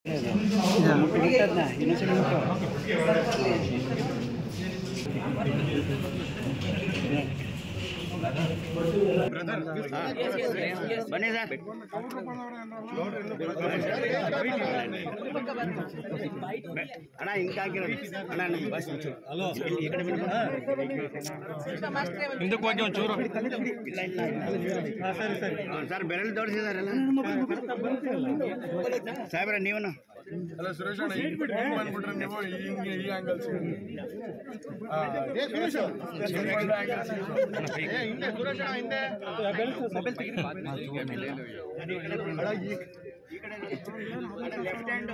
ಬನ್ನಿ ಸರ್ ಅಣ್ಣ ಹಿಂಗೆ ಹಾಕಿರೋದು ಅಣ್ಣ ನಿಮ್ಮ ಬಸ್ ಹಲೋ ಈ ಕಡೆ ಬನ್ನಿ ಹಿಂದಕ್ಕೆ ಹೋಗಿ ಒಂಚೂರು ಇಲ್ಲ ಇಲ್ಲ ಇಲ್ಲ ಸರ್ ಬೆರಳು ತೋರಿಸಿದಾರಲ್ಲ ಸಾಹೇಬ್ರ ನೀವನು ಅಲ್ಲ ಸುರೇಶ್ ಅಣ್ಣ ಈಗ ಬಂದ್ಬಿಟ್ರೆ ನೀವು ಹಿಂಗೆ ಈ ಆಂಗಲ್ ಈ ಕಡೆ ಲೆಫ್ಟ್ ಹ್ಯಾಂಡು